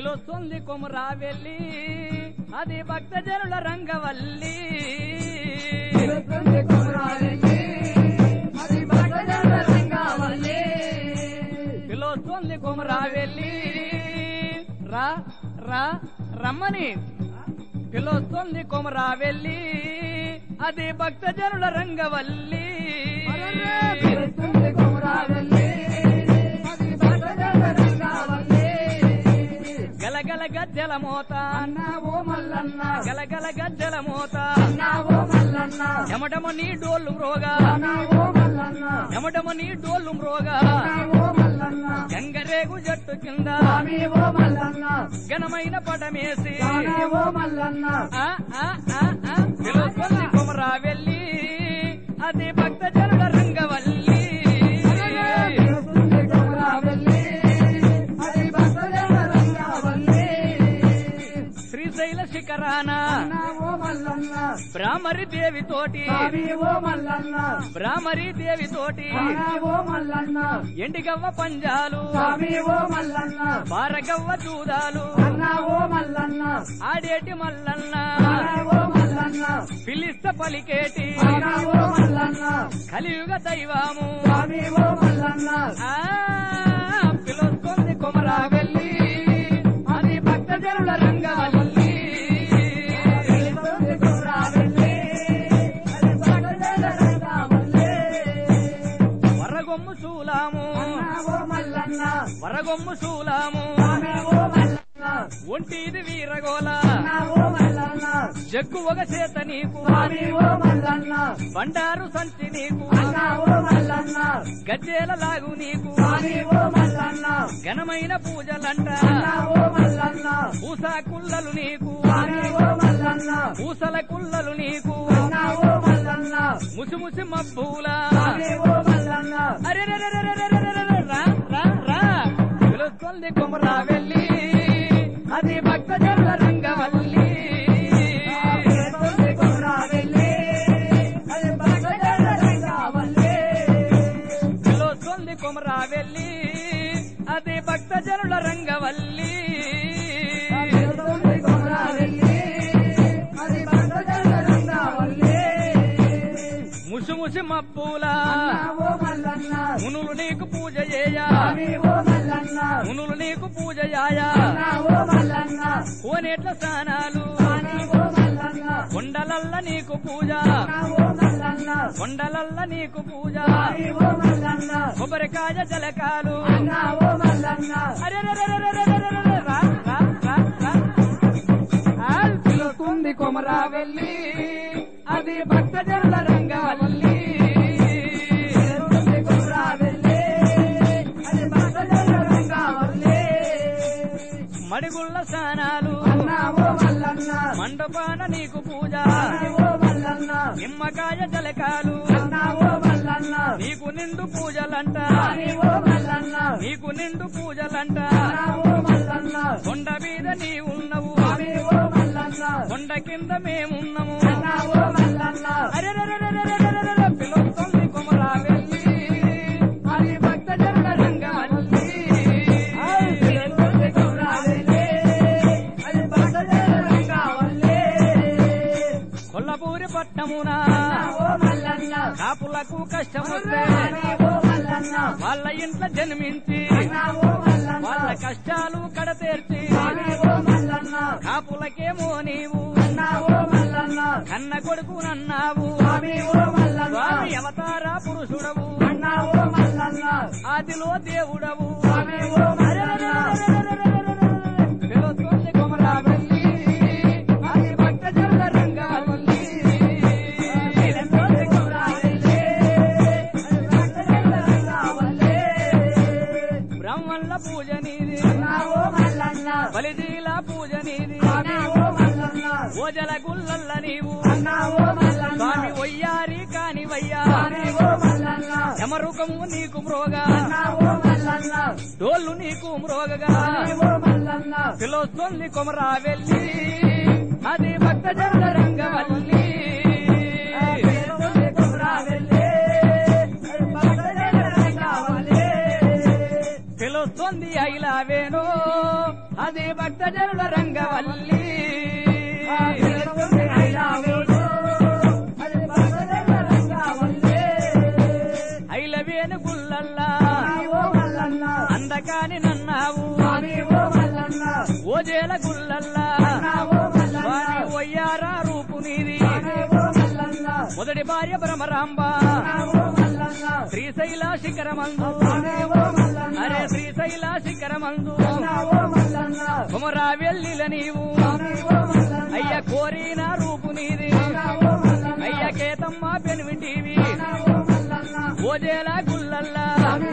పిలుస్తుంది కొమురా వెళ్ళి అది భక్తజనుల రంగవల్లి పిలుస్తుంది కుమరావెల్లి అది భక్తజనుల రంగవల్లి పిలుస్తుంది కొమురా వెళ్ళి రా రా రమ్మని పిలుస్తుంది కొమురా వెళ్ళి అది భక్తజనుల రంగవల్లి పిలుస్తుంది కుమరావెల్లి అది భక్తజనుల రంగవల్లి గలగల గజ్జల మోత అన్నా ఓ మల్లన్న గలగల గజ్జల మోత అన్నా ఓ మల్లన్న ఎమటమ నీ డోళ్ళు మ్రోగా అన్నా ఓ మల్లన్న ఎమటమ నీ డోళ్ళు మ్రోగా అన్నా ఓ మల్లన్న గంగరేగు జట్టు కింద స్వామి ఓ మల్లన్న ఘనమైన పటమేసి స్వామి ఓ మల్లన్న ఆ, ఆ, ఆ, ఆ, పిలుస్తుంది కొమరా వెళ్ళి అది భక్తజనుల రంగవల్లి పిలుస్తుంది కుమరావెల్లి అది భక్తజనుల రంగవల్లి శ్రీశైల శిఖరాన అన్నా ఓ మల్లన్న బ్రాహ్మరి దేవి తోటి స్వామి ఓ మల్లన్న బ్రాహ్మరి దేవి తోటి అన్నా ఓ మల్లన్న ఎండిగవ్వ పంజాలు స్వామి ఓ మల్లన్న బారగవ్వ చూదాలు అన్నా ఓ మల్లన్న ఆడేటి మల్లన్న అన్నా ఓ మల్లన్న పిలిస్త పలికేటి అన్నా ఓ మల్లన్న కలియుగ దైవము స్వామి ఓ మల్లన్న ఆ పిలుస్తుంది కొమరా వెళ్ళి అది భక్తజనుల రంగవల్లి పిలుస్తుంది కుమరావెల్లి అది భక్తజనుల రంగవల్లి వరగొమ్ము శూలాము అన్నా ఓ మల్లన్న వరగొమ్ము శూలాము స్వామి ఓ మల్లన్న ఒంటిది వీరగోల అన్నా ఓ మల్లన్న జగ్గు ఒక చేత నీకు స్వామి ఓ మల్లన్న బండారు సంచి నీకు అన్నా ఓ మల్లన్న గజ్జేల లాగు నీకు స్వామి ఓ మల్లన్న ఘనమైన పూజలంట అన్నా ఓ మల్లన్న పూసా కుళ్ళలు నీకు స్వామి ఓ మల్లన్న పూసల కుళ్ళలు నీకు అన్నా ఓ మల్లన్న ముసి ముసి మబ్బులా స్వామి ఓ మల్లన్న అరే రే రే రే రే రే రే రే రే రా రా రా పిలుస్తుంది కొమరా వెళ్ళి అది భక్తజనుల రంగవల్లి పిలుస్తుంది కుమరావెల్లి అది భక్తజనుల రంగవల్లి పిలుస్తుంది కొమరా వెళ్ళి అది భక్తజనుల రంగవల్లి పిలుస్తుంది కుమరావెల్లి అది భక్తజనుల రంగవల్లి ముసి ముసి మబ్బులా అన్నా ఓ మల్లన్న మునులు నీకు పూజ చేయా స్వామి ఓ మల్లన్న మునులు నీకు పూజ యాయా అన్నా ఓ మల్లన్న కోనేట్ల స్నానాలు స్వామి ఓ మల్లన్న కొండలల్ల నీకు పూజ అన్నా ఓ మల్లన్న కొండలల్ల నీకు పూజ స్వామి ఓ మల్లన్న కొబ్బరికాయ జలకాలు అన్నా ఓ మల్లన్న అరే రే రే రే రే రే రే రే రే రా రా రా రా ఆ పిలుస్తుంది కొమరా వెళ్ళి అది భక్తజనుల రంగవల్లి పిలుస్తుంది కుమరావెల్లి అది భక్తజనుల రంగవల్లి మడిగుళ్ళ స్నానాలు అన్నా ఓ మల్లన్న మండపాన నీకు పూజ స్వామి ఓ మల్లన్న నిమ్మకాయ జలకాలు అన్నా ఓ మల్లన్న నీకు నిండు పూజలంట స్వామి ఓ మల్లన్న నీకు నిండు పూజలంట అన్నా ఓ మల్లన్న కొండ మీద నీ ఉన్నవు స్వామి ఓ మల్లన్న కొండ కింద మేమున్నాము అన్నా ఓ మల్లన్న అరే రే రే రే రే రే రే రే రే పిలుస్తుంది కొమరా వెళ్ళి అది భక్తజనుల రంగవల్లి పిలుస్తుంది కుమరావెల్లి అది భక్తజనుల రంగవల్లి కొల్లపూరి పట్టమున అన్నా ఓ మల్లన్న కాపులకు కష్టమొస్తే స్వామి ఓ మల్లన్న వాళ్ళ ఇంట్లో జన్మించి అన్నా ఓ మల్లన్న వాళ్ళ కష్టాలు కడతీర్చి స్వామి ఓ మల్లన్న కాపులకేమో నీవు అన్నా ఓ మల్లన్న కన్న కొడుకు నన్నావు స్వామి ఓ మల్లన్న స్వామి అవతార పురుషుడవు అన్నా ఓ మల్లన్న ఆదిలో దేవుడవు స్వామి ఓ మల్లన్న పిలుస్తుంది కొమరా వెళ్ళి అది భక్తజనుల రంగవల్లి పిలుస్తుంది కుమరావెల్లి అది భక్తజనుల రంగవల్లి బ్రహ్మల్ల పూజ నీది అన్నా ఓ మల్లన్న బలిదీల పూజ నీది స్వామి ఓ మల్లన్న ఓజల గుల్లల్ల నీవు అన్నా ఓ మల్లన్న స్వామి వయ్యారి కాని వయ్యా స్వామి ఓ మల్లన్న యమరుకము నీకు మ్రోగా అన్నా ఓ మల్లన్న డోళ్ళు నీకు మ్రోగగా స్వామి ఓ మల్లన్న పిలుస్తుంది కొమరా వెళ్ళి అది భక్తజనుల రంగవల్లి పిలుస్తుంది కుమరావెల్లి అది భక్తజనుల రంగవల్లి వస్తుంది ఐలావేనో అది భక్తజనుల రంగవల్లి వెళుతుంది ఐలావేలు. అది భక్తజనుల రంగవల్లి. ఐలవేను గుల్లల్లా స్వామి ఓ మల్లన్న అందకాని నన్నావు స్వామి ఓ మల్లన్న ఓజేల గుల్లల్లా అన్నా ఓ మల్లన్న వారి ఒయ్యారా రూపు నీది స్వామి ఓ మల్లన్న మొదటి భార్య భ్రమరాంబ అన్నా ఓ మల్లన్న శ్రీశైల శిఖరమందు స్వామి ఓ మల్లన్న అరే శ్రీశైల శిఖరమందు అన్నా ఓ మల్లన్న కుమరా వెల్లిల నీవు స్వామి ఓ మల్లన్న అయ్య కోరిన రూపు నీది అన్నా ఓ మల్లన్న అయ్య కేతమ్మ పెనువింటివి అన్నా ఓ మల్లన్న ఓజేల గుల్లల్లా స్వామి